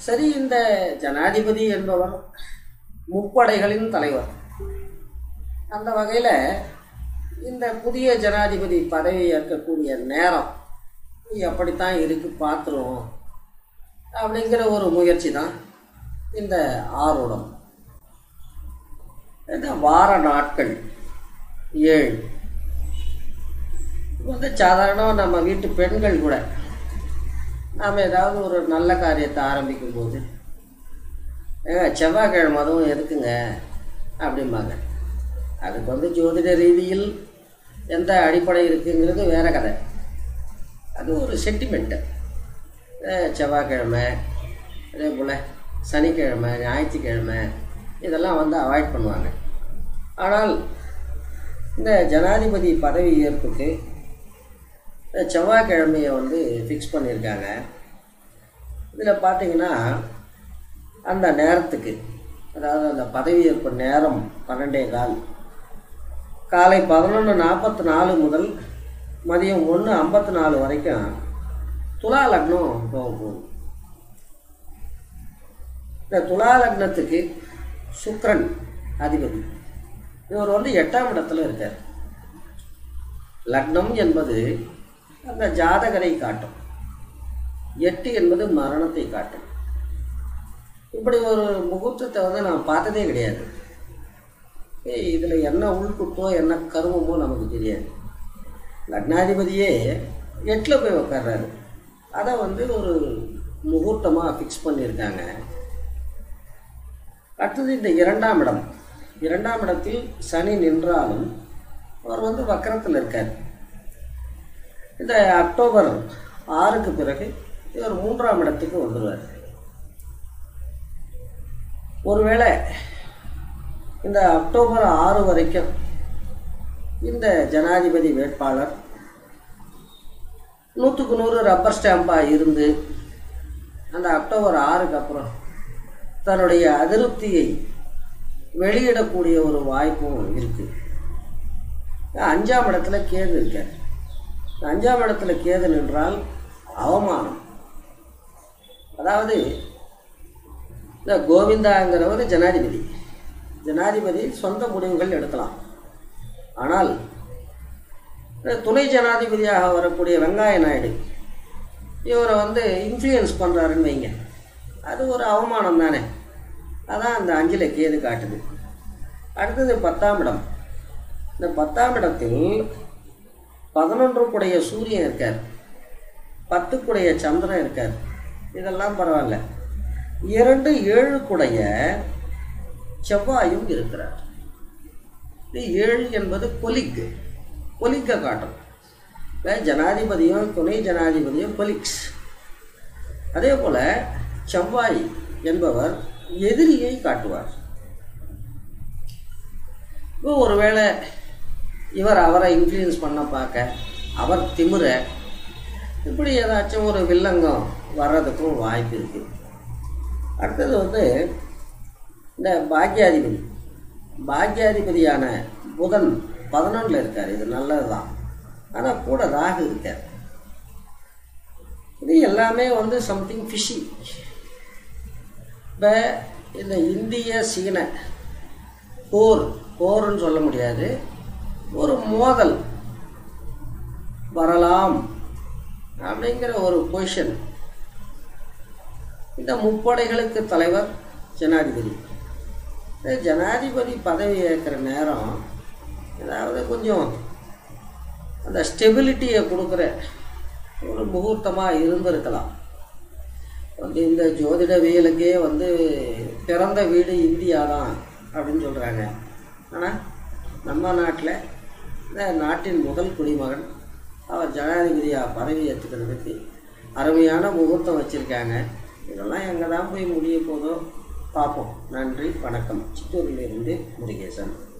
சரி இந்த ஜனாதிபதி என்பவர் முப்படைகளின் தலைவர் அந்த வகையில் இந்த புதிய ஜனாதிபதி பதவி ஏற்கக்கூடிய நேரம் எப்படித்தான் இருக்கு பார்த்துருவோம் அப்படிங்கிற ஒரு முயற்சி தான் இந்த ஆர்வலம் இந்த வார நாட்கள் ஏழு இது வந்து சாதாரணமாக நம்ம வீட்டு பெண்கள் கூட நாம் ஏதாவது ஒரு நல்ல காரியத்தை ஆரம்பிக்கும் போது ஏங்க செவ்வாய்க்கிழமை அதுவும் எதுக்குங்க அப்படிம்பாங்க அதுக்கு வந்து ஜோதிட ரீதியில் எந்த அடிப்படை இருக்குங்கிறது வேற கதை அது ஒரு சென்டிமெண்ட்டு செவ்வாய்க்கிழமை அதே போல் சனிக்கிழமை ஞாயிற்றுக்கிழமை இதெல்லாம் வந்து அவாய்ட் பண்ணுவாங்க ஆனால் இந்த ஜனாதிபதி பதவி ஏற்புக்கு இந்த செவ்வாய்க்கிழமையை வந்து ஃபிக்ஸ் பண்ணியிருக்காங்க இதில் பார்த்தீங்கன்னா அந்த நேரத்துக்கு அதாவது அந்த பதவியேற்பு நேரம் பன்னெண்டே கால் காலை பதினொன்று நாற்பத்தி நாலு முதல் மதியம் ஒன்று ஐம்பத்தி நாலு வரைக்கும் துலா லக்னம் போக போகுது இந்த துலா லக்னத்துக்கு சுக்கிரன் அதிபதி இவர் வந்து எட்டாம் இடத்துல இருக்கார் லக்னம் என்பது அந்த ஜாதகரை காட்டும் எட்டு என்பது மரணத்தை காட்டும் இப்படி ஒரு முகூர்த்தத்தை வந்து நான் பார்த்ததே கிடையாது ஏய் இதில் என்ன உள்குட்டோ என்ன கருமமோ நமக்கு தெரியாது லக்னாதிபதியே எட்டில் போய் உட்கார்றாரு அதை வந்து ஒரு முகூர்த்தமாக ஃபிக்ஸ் பண்ணியிருக்காங்க அடுத்தது இந்த இரண்டாம் இடம் இரண்டாம் இடத்தில் சனி நின்றாலும் அவர் வந்து வக்கரத்தில் இருக்கார் இந்த அக்டோபர் ஆறுக்கு பிறகு இவர் மூன்றாம் இடத்துக்கு வந்துடுவார் ஒருவேளை இந்த அக்டோபர் ஆறு வரைக்கும் இந்த ஜனாதிபதி வேட்பாளர் நூற்றுக்கு நூறு ரப்பர் ஸ்டாம்பாக இருந்து அந்த அக்டோபர் ஆறுக்கு அப்புறம் தன்னுடைய அதிருப்தியை வெளியிடக்கூடிய ஒரு வாய்ப்பும் இருக்குது அஞ்சாம் இடத்துல கேது இருக்கார் அஞ்சாம் இடத்துல கேது நின்றால் அவமானம் அதாவது இந்த கோவிந்தாங்கிறவர் ஜனாதிபதி ஜனாதிபதி சொந்த முடிவுகள் எடுக்கலாம் ஆனால் இந்த துணை ஜனாதிபதியாக வரக்கூடிய வெங்காய நாயுடு இவரை வந்து இன்ஃப்ளூயன்ஸ் பண்ணுறாருன்னு வைங்க அது ஒரு அவமானம் தானே அதான் அந்த அஞ்சில் கேது காட்டுது அடுத்தது பத்தாம் இடம் இந்த பத்தாம் இடத்தில் பதினொன்றுக்குடைய சூரியன் இருக்கார் பத்துக்குடைய சந்திரன் இருக்கார் இதெல்லாம் பரவாயில்ல இரண்டு ஏழுக்குடைய செவ்வாயும் இருக்கிறார் இது ஏழு என்பது கொலிக்கு கொலிக்க காட்டும் இப்ப ஜனாதிபதியும் துணை ஜனாதிபதியும் கொலிக்ஸ் அதே போல் செவ்வாய் என்பவர் எதிரியை காட்டுவார் இப்போ ஒருவேளை இவர் அவரை இன்ஃப்ளூயன்ஸ் பண்ண பார்க்க அவர் திமிர இப்படி ஏதாச்சும் ஒரு வில்லங்கம் வர்றதுக்கும் வாய்ப்பு இருக்குது அடுத்தது வந்து இந்த பாக்யாதிபதி பாக்யாதிபதியான புதன் பதினொன்றில் இருக்கார் இது நல்லது தான் ஆனால் கூட ராகு இருக்கார் இது எல்லாமே வந்து சம்திங் ஃபிஷி இப்போ இந்த இந்திய சீன போர் போர்னு சொல்ல முடியாது ஒரு மோதல் வரலாம் அப்படிங்கிற ஒரு பொசிஷன் இந்த முப்படைகளுக்கு தலைவர் ஜனாதிபதி இந்த ஜனாதிபதி பதவி ஏற்கிற நேரம் ஏதாவது கொஞ்சம் அந்த ஸ்டெபிலிட்டியை கொடுக்குற ஒரு முகூர்த்தமாக இருந்திருக்கலாம் வந்து இந்த ஜோதிடவியலுக்கே வந்து பிறந்த வீடு இந்தியா தான் அப்படின்னு சொல்கிறாங்க ஆனால் நம்ம நாட்டில் இந்த நாட்டின் முதல் குடிமகன் அவர் ஜனாதிபதியாக பதவி ஏற்றுக்கிறதுக்கு அருமையான முகூர்த்தம் வச்சுருக்காங்க இதெல்லாம் எங்கே தான் போய் முடிய போதோ பார்ப்போம் நன்றி வணக்கம் சித்தூரிலிருந்து முருகேசன்